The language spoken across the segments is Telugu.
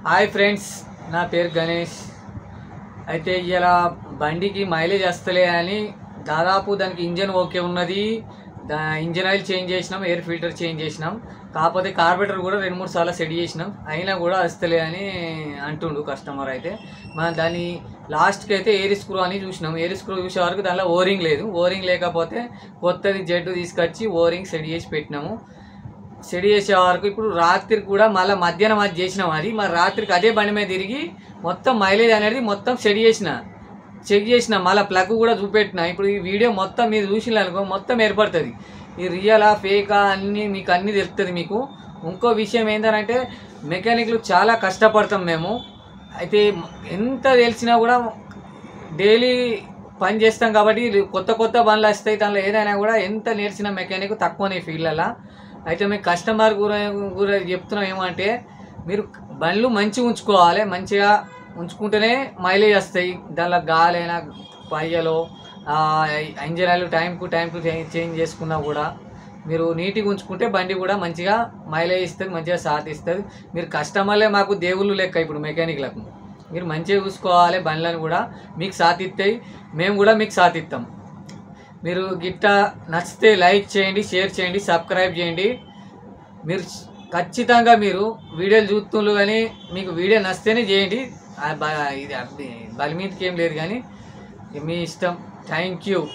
హాయ్ ఫ్రెండ్స్ నా పేరు గణేష్ అయితే ఇలా బండికి మైలేజ్ వస్తలే అని దాదాపు దానికి ఇంజన్ ఓకే ఉన్నది దా ఇంజన్ ఆయిల్ చేంజ్ చేసినాం ఎయిర్ ఫిల్టర్ చేంజ్ చేసినాం కాకపోతే కార్బేటర్ కూడా రెండు మూడు సార్లు సెట్ చేసినాం అయినా కూడా వస్తలే అని అంటుండు కస్టమర్ అయితే మనం దాన్ని లాస్ట్కి అయితే ఎయిర్ స్క్రూ అని చూసినాం ఎయిర్ స్క్రూ చూసే వరకు దానిలో ఓరింగ్ లేదు ఓరింగ్ లేకపోతే కొత్తది జెడ్ తీసుకొచ్చి ఓరింగ్ సెట్ చేసి పెట్టినాము సెడి చేసే వరకు ఇప్పుడు రాత్రికి కూడా మళ్ళీ మధ్యాహ్నం అది చేసినాం అది మరి రాత్రికి అదే బండి మీద తిరిగి మొత్తం మైలేజ్ అనేది మొత్తం సెట్ చేసిన చెక్ చేసిన మళ్ళీ ప్లగ్ కూడా చూపెట్టిన ఇప్పుడు ఈ వీడియో మొత్తం మీరు చూసిన అనుకో మొత్తం ఏర్పడుతుంది ఈ రియలా ఫేకా అన్నీ మీకు అన్నీ తెలుస్తుంది మీకు ఇంకో విషయం ఏంటంటే మెకానిక్లు చాలా కష్టపడతాం మేము అయితే ఎంత తెలిసినా కూడా డైలీ పని చేస్తాం కాబట్టి కొత్త కొత్త బండ్లు వస్తాయి దానిలో ఏదైనా కూడా ఎంత నేర్చిన మెకానిక్ తక్కువనే ఫీల్డ్లలో అయితే మీకు కస్టమర్ గుర గుర చెప్తున్నాం ఏమంటే మీరు బండ్లు మంచిగా ఉంచుకోవాలి మంచిగా ఉంచుకుంటేనే మైలేజ్ వస్తాయి దానిలో గాలైనా పయ్యలో ఇంజన్ ఆయిల్ టైంకు టైంకు చేంజ్ చేసుకున్నా కూడా మీరు నీట్గా ఉంచుకుంటే బండి కూడా మంచిగా మైలేజ్ ఇస్తుంది మంచిగా సాత్ ఇస్తుంది మీరు కస్టమర్లే మాకు దేవుళ్ళు లెక్క ఇప్పుడు మెకానిక్లకు మీరు మంచిగా చూసుకోవాలి బండ్లను కూడా మీకు సాత్ ఇస్తాయి మేము కూడా మీకు సాత్ ఇస్తాం మీరు గిట్ట నచ్చితే లైక్ చేయండి షేర్ చేయండి సబ్స్క్రైబ్ చేయండి మీరు ఖచ్చితంగా మీరు వీడియోలు చూస్తున్నారు కానీ మీకు వీడియో నచ్చితేనే చేయండి ఆ బ- ఇది అబ్బి- బలి మీదకి ఏం లేదు కానీ మీ ఇష్టం థ్యాంక్ యూ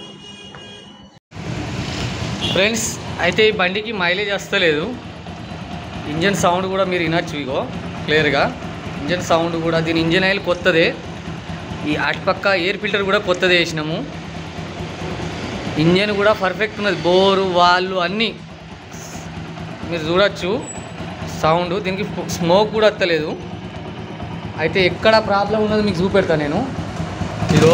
ఫ్రెండ్స్ అయితే ఈ బండికి మైలేజ్ వస్తలేదు ఇంజన్ సౌండ్ కూడా మీరు వినొచ్చు ఇగో క్లియర్గా ఇంజన్ సౌండ్ కూడా దీని ఇంజన్ ఆయిల్ కొత్తదే ఈ అటుపక్క ఎయిర్ ఫిల్టర్ కూడా కొత్తదే వేసినాము ఇంజన్ కూడా పర్ఫెక్ట్ ఉన్నది బోరు వాళ్ళు అన్నీ మీరు చూడొచ్చు సౌండ్ దీనికి స్మోక్ కూడా వస్తలేదు అయితే ఎక్కడ ప్రాబ్లం ఉన్నది మీకు చూపెడతా నేను ఇదో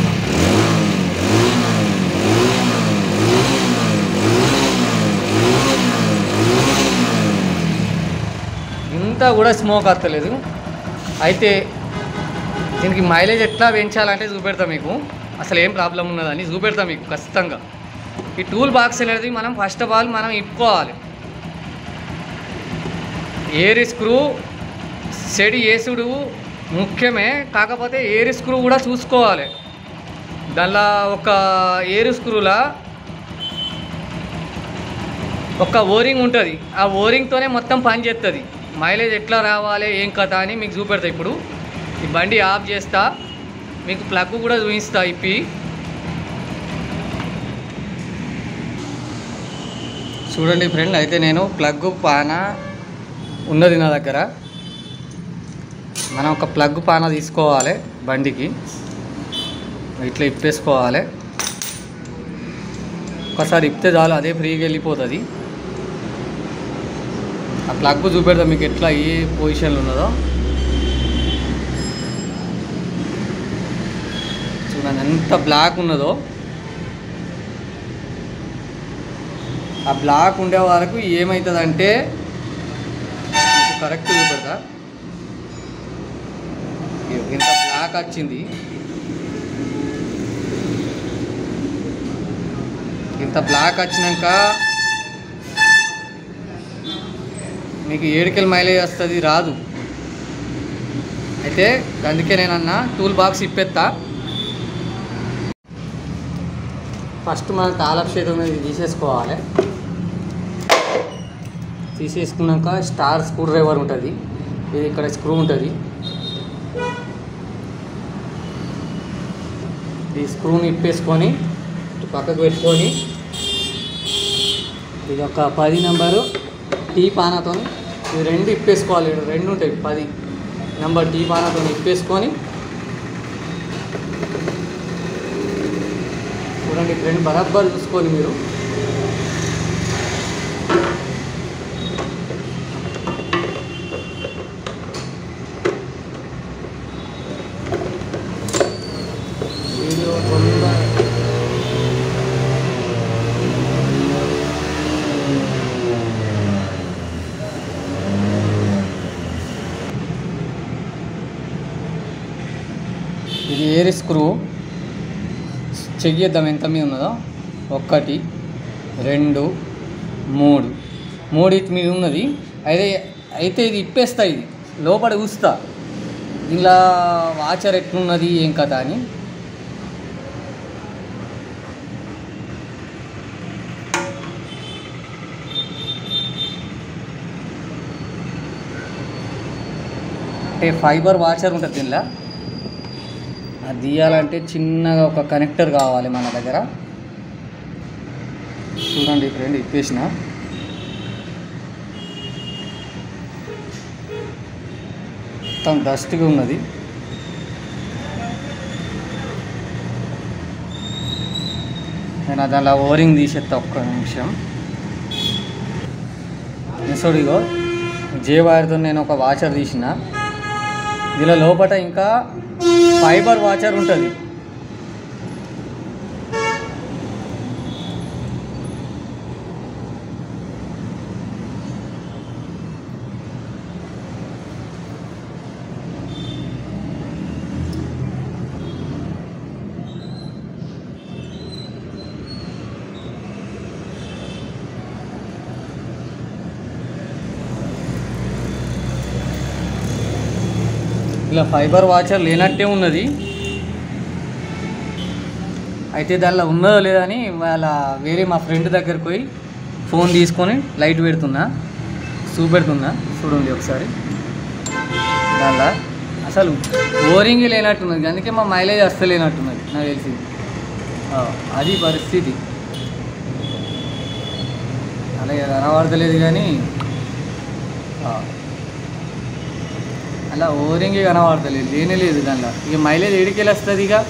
ఇంత కూడా స్మోక్ వస్తలేదు అయితే దీనికి మైలేజ్ ఎట్లా పెంచాలంటే చూపెడతా మీకు అసలు ఏం ప్రాబ్లం ఉన్నదని చూపెడతా మీకు ఖచ్చితంగా ఈ టూల్ బాక్స్ అనేది మనం ఫస్ట్ ఆఫ్ ఆల్ మనం ఇప్పుకోవాలి ఏరి స్క్రూ సెడి ఏసుడు ముఖ్యమే కాకపోతే ఏరి స్క్రూ కూడా చూసుకోవాలి దానిలో ఒక ఏరు స్క్రూలా ఒక ఓరింగ్ ఉంటుంది ఆ ఓరింగ్తోనే మొత్తం పని చేస్తుంది మైలేజ్ ఎట్లా రావాలి ఏం కథ అని మీకు చూపెడతా ఇప్పుడు ఈ బండి ఆఫ్ చేస్తా మీకు ప్లగ్ కూడా చూపిస్తా ఇప్పి చూడండి ఫ్రెండ్ అయితే నేను ప్లగ్ పాన ఉన్నది నా దగ్గర మనం ఒక ప్లగ్ పాన తీసుకోవాలి బండికి ఇట్లా ఇప్పేసుకోవాలి ఒకసారి ఇప్పితే చాలు అదే ఫ్రీగా వెళ్ళిపోతుంది ఆ ప్లగ్ చూపెడతా మీకు ఎట్లా ఏ పొజిషన్లో ఉన్నదో చూడండి ఎంత బ్లాక్ ఉన్నదో ఆ బ్లాక్ ఉండే వరకు ఏమవుతుందంటే మీకు కరెక్ట్ చూపెడతా ఇగో ఇంత బ్లాక్ వచ్చింది ఇంత బ్లాక్ వచ్చినాక మీకు ఏడుకెళ్ళి మైలేజ్ వస్తుంది రాదు అయితే అందుకే నేను అన్న టూల్ బాక్స్ ఇప్పెత్తా ఫస్ట్ మనం తాళపు షేడ్ అనేది తీసేసుకోవాలి తీసేసుకున్నాక స్టార్ స్క్రూ డ్రైవర్ ఉంటుంది ఇది ఇక్కడ స్క్రూ ఉంటుంది ఈ స్క్రూని ఇప్పేసుకొని ఇటు పక్కకు పెట్టుకొని ఇది ఒక పది నెంబరు టీ పానాతో ఇవి రెండు ఇప్పేసుకోవాలి ఇక్కడ రెండు ఉంటాయి పది నెంబర్ టీ పానాతో ఇప్పేసుకొని చూడండి ఈ రెండు బరాబర్ చూసుకొని మీరు వీడియో తొందర ఇది ఏరి స్క్రూ చెక్ చేద్దాం ఎంత మీద ఉన్నదో ఒకటి రెండు మూడు మూడిటి మీద ఉన్నది అయితే అయితే ఇది ఇప్పేస్తా ఇది లోపల చూస్తా ఇలా వాచర్ ఎట్లున్నది ఏం కథ అని అంటే ఫైబర్ వాచర్ ఉంటుంది దీనిలో అది తీయాలంటే చిన్నగా ఒక కనెక్టర్ కావాలి మన దగ్గర చూడండి ఫ్రెండ్ ఇప్పేసిన మొత్తం డస్ట్గా ఉన్నది నేను దానిలో ఓరింగ్ తీసేస్తా ఒక్క నిమిషం నెసోడిగో జే వైర్తో నేను ఒక వాచర్ తీసిన దీనిలో లోపల ఇంకా ఫైబర్ వాచర్ ఉంటుంది ఇలా ఫైబర్ వాచర్ లేనట్టే ఉన్నది అయితే దానిలో ఉన్నదో లేదో అని వాళ్ళ వేరే మా ఫ్రెండ్ దగ్గరికి పోయి ఫోన్ తీసుకొని లైట్ పెడుతున్నా చూపెడుతున్నా చూడండి ఒకసారి దానిలో అసలు బోరింగ్ లేనట్టున్నది అందుకే మా మైలేజ్ వస్తలేనట్టున్నది నాకు తెలిసి ఆ, అది పరిస్థితి అలాగే కనబడతలేదు కానీ ఆ. అలా ఓరింగ్ కనబడతలేదు లేనే లేదు దానిలో ఇక మైలేజ్ ఏడికెళ్ళి వస్తుంది ఇక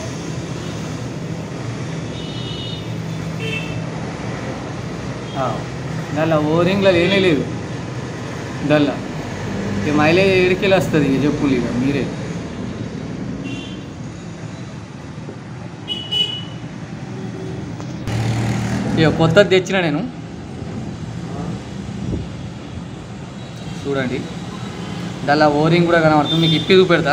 ఆ, దానిలో ఓరింగ్లో లేనే లేదు దానిలో ఇక మైలేజ్ ఏడికెళ్ళి వస్తుంది ఇక చెప్పులు ఇక మీరే ఇక కొత్తది తెచ్చిన నేను చూడండి దానిలో ఓరింగ్ కూడా కనబడుతుంది మీకు ఇప్పి చూపెడతా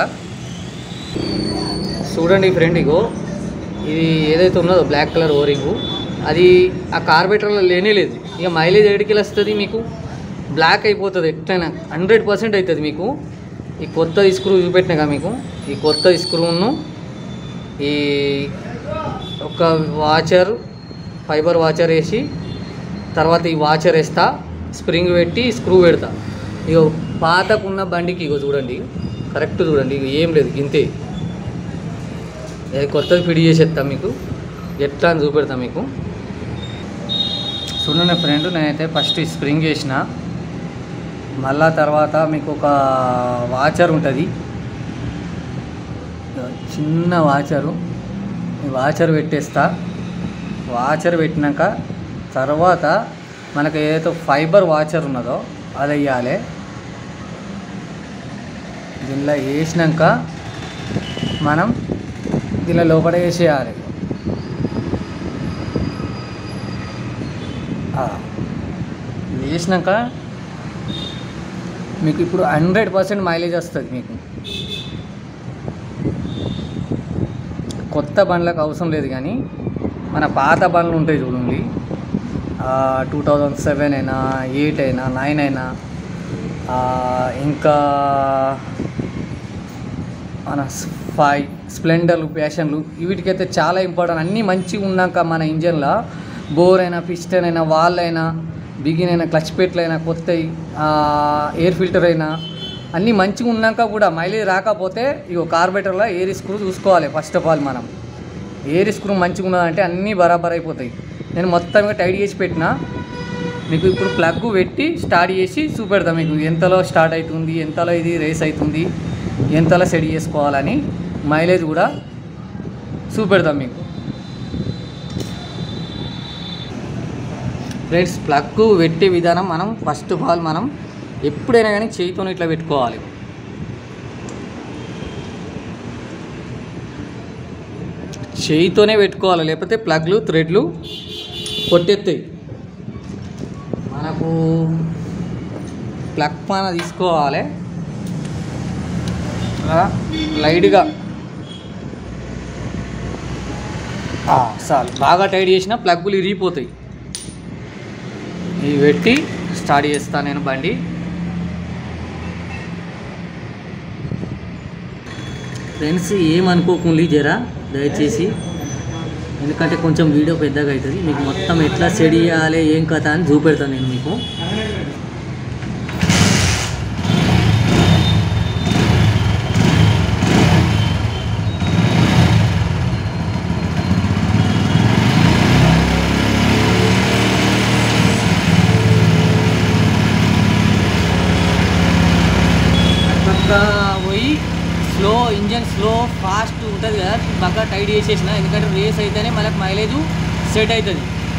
చూడండి ఫ్రెండ్ ఇగో ఇది ఏదైతే ఉన్నదో బ్లాక్ కలర్ ఓరింగు అది ఆ కార్బేటర్లో లేనే లేదు ఇక మైలేజ్ ఏడికి వస్తుంది మీకు బ్లాక్ అయిపోతుంది ఎట్లయినా హండ్రెడ్ పర్సెంట్ అవుతుంది మీకు ఈ కొత్త స్క్రూ చూపెట్టినాక మీకు ఈ కొత్త స్క్రూను ఈ ఒక వాచర్ ఫైబర్ వాచర్ వేసి తర్వాత ఈ వాచర్ వేస్తా స్ప్రింగ్ పెట్టి స్క్రూ పెడతా ఇక పాతకున్న బండికి ఇగో చూడండి కరెక్ట్ చూడండి ఇక ఏం లేదు ఇంతే ఇది కొత్తది ఫిట్ చేసేస్తా మీకు ఎట్లా అని చూపెడతా మీకు చూడండి ఫ్రెండ్ నేనైతే ఫస్ట్ ఈ స్ప్రింగ్ వేసిన మళ్ళా తర్వాత మీకు ఒక వాచర్ ఉంటుంది చిన్న వాచరు ఈ వాచర్ పెట్టేస్తా వాచర్ పెట్టినాక తర్వాత మనకు ఏదైతే ఫైబర్ వాచర్ ఉన్నదో అది వేయాలి దీనిలో వేసినాక మనం దీనిలో లోపల వేసేయాలి ఆ, ఇది వేసినాక మీకు ఇప్పుడు హండ్రెడ్ పర్సెంట్ మైలేజ్ వస్తుంది మీకు కొత్త బండ్లకు అవసరం లేదు కానీ మన పాత బండ్లు ఉంటాయి చూడండి టూ థౌజండ్ సెవెన్ అయినా ఎయిట్ అయినా నైన్ అయినా ఆ, ఇంకా మన ఫైవ్ స్ప్లెండర్లు ప్యాషన్లు వీటికైతే చాలా ఇంపార్టెంట్ అన్నీ మంచిగా ఉన్నాక మన ఇంజన్లో బోర్ అయినా పిస్టన్ అయినా వాల్ అయినా బిగిన్ అయినా క్లచ్ పెట్లు అయినా కొత్త ఎయిర్ ఫిల్టర్ అయినా అన్నీ మంచిగా ఉన్నాక కూడా మైలేజ్ రాకపోతే ఇగో కార్బేటర్లో ఎయిర్ స్క్రూ చూసుకోవాలి ఫస్ట్ ఆఫ్ ఆల్ మనం ఎయిర్ స్క్రూ మంచిగా ఉన్నదంటే అన్నీ బరాబర్ అయిపోతాయి నేను మొత్తంగా టైట్ చేసి పెట్టిన మీకు ఇప్పుడు ప్లగ్ పెట్టి స్టార్ట్ చేసి చూపెడతా మీకు ఎంతలో స్టార్ట్ అవుతుంది ఎంతలో ఇది రేస్ అవుతుంది ఎంతలో సెట్ చేసుకోవాలని మైలేజ్ కూడా చూపెడతాం మీకు ఫ్రెండ్స్ ప్లగ్ పెట్టే విధానం మనం ఫస్ట్ ఆఫ్ ఆల్ మనం ఎప్పుడైనా కానీ చేయితో ఇట్లా పెట్టుకోవాలి చేయితోనే పెట్టుకోవాలి లేకపోతే ప్లగ్లు థ్రెడ్లు కొట్టెత్తాయి మనకు ప్లగ్ పాన తీసుకోవాలి ఇలా లైట్గా ఆ, చాలు బాగా టైట్ చేసిన ప్లగ్గులు ఇరిగిపోతాయి ఇవి పెట్టి స్టార్ట్ చేస్తాను నేను బండి ఫ్రెండ్స్ ఏమనుకోకుండా జరా దయచేసి ఎందుకంటే కొంచెం వీడియో పెద్దగా అవుతుంది మీకు మొత్తం ఎట్లా సెట్ చేయాలి ఏం కథ అని చూపెడతాను నేను మీకు పక్క పోయి స్లో ఇంజన్ స్లో ఫాస్ట్ ఉంటుంది కదా బాగా టైట్ చేసేసిన ఎందుకంటే రేస్ అయితేనే మనకు మైలేజ్ సెట్ అవుతుంది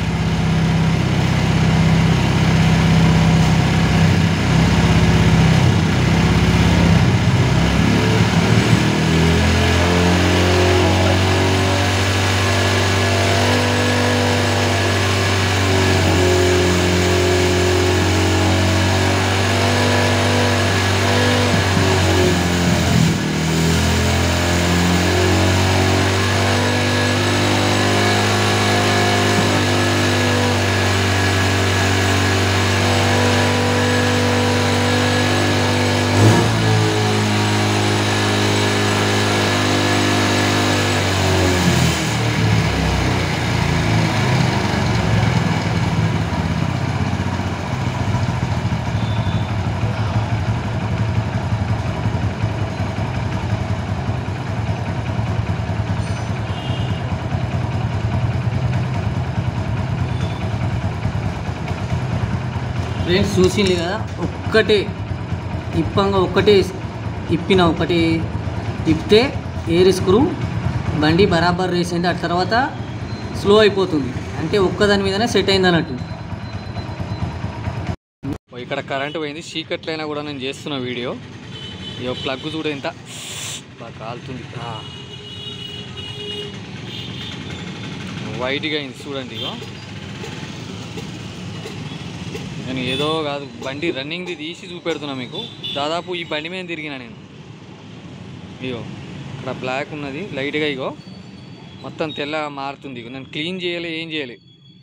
ఫ్రెండ్స్ చూసింది కదా ఒక్కటే ఇప్పంగా ఒక్కటే ఇప్పిన ఒకటి ఇప్పితే ఎయిర్ స్క్రూ బండి బరాబర్ రేస్ అయింది ఆ తర్వాత స్లో అయిపోతుంది అంటే ఒక్కదాని మీదనే సెట్ అయింది అన్నట్టు ఓ, ఇక్కడ కరెంట్ పోయింది చీకట్లైనా కూడా నేను చేస్తున్న వీడియో ఇక ప్లగ్ చూడ ఎంత బాగా కాలుతుంది ఆ. వైట్గా అయింది చూడండి ఇగో నేను ఏదో కాదు బండి రన్నింగ్ది తీసి చూపెడుతున్నా మీకు దాదాపు ఈ బండి మీద తిరిగిన నేను ఇగో ఇక్కడ బ్లాక్ ఉన్నది లైట్గా ఇగో మొత్తం తెల్లగా మారుతుంది ఇగో నేను క్లీన్ చేయాలి ఏం చేయాలి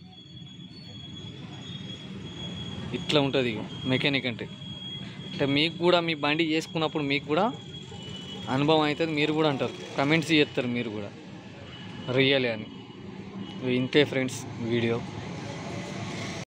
ఇట్లా ఉంటుంది ఇక మెకానిక్ అంటే అంటే మీకు కూడా మీ బండి చేసుకున్నప్పుడు మీకు కూడా అనుభవం అవుతుంది మీరు కూడా అంటారు కమెంట్స్ చేస్తారు మీరు కూడా రియలే అని ఇంతే ఫ్రెండ్స్ వీడియో